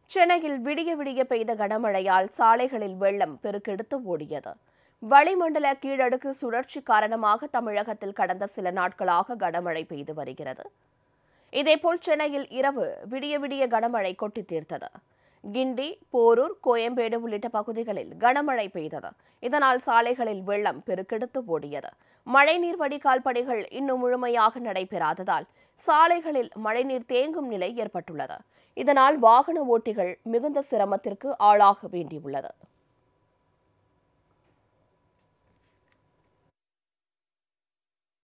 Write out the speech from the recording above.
சென்னையில் விடிய விடிய பெய்த கனமழையால் சாலைகளில் வெள்ளம் பெருக்கெடுத்து ஓடியது வளிமண்டல கீழடுக்கு சுழற்சி காரணமாக தமிழகத்தில் கடந்த சில நாட்களாக கனமழை பெய்து வருகிறது இதேபோல் சென்னையில் இரவு விடிய விடிய கனமழை கொட்டி தீர்த்தது கிண்டி போரூர் கோயம்பேடு உள்ளிட்ட பகுதிகளில் கனமழை பெய்தது இதனால் சாலைகளில் வெள்ளம் பெருக்கெடுத்து ஓடியது மழைநீர் வடிகால் பணிகள் இன்னும் முழுமையாக நடைபெறாததால் சாலைகளில் மழைநீர் தேங்கும் நிலை ஏற்பட்டுள்ளது இதனால் வாகன ஓட்டிகள் மிகுந்த சிரமத்திற்கு ஆளாக வேண்டியுள்ளது